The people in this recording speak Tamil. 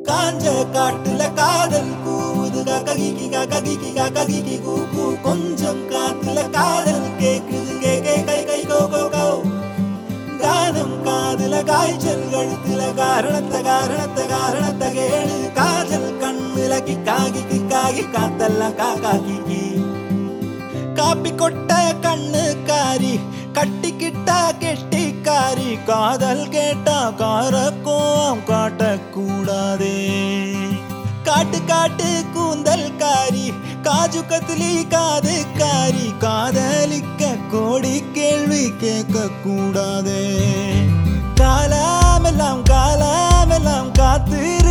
காஞ்ச காட்டுல காதல் கூவுது ககிக்கி ககிக்கி ககிக்கி கூ கூ கொஞ்சம் காத்துல காதல் கேக்குது கே கே கை கை கோ கோ கோ கானம் காதுல காய்ச்சல் கழுத்துல காரணத்த காரணத்த காரணத்த கேளு காதல் கண்ணுல கிக்காகி கிக்காகி காத்தெல்லாம் காக்கா கிக்கி காப்பி கொட்ட கண்ணு காரி கட்டிக்கிட்ட கெட்டிக்காரி காதல் கேட்டா காரக்கோம் காட்டக்கூடாதே காட்டு காட்டு கூந்தல் காரி காஜு கத்திலி காது காரி காதலிக்க கோடி கேள்வி கேட்க கூடாதே காலமெல்லாம் காலமெல்லாம் காத்து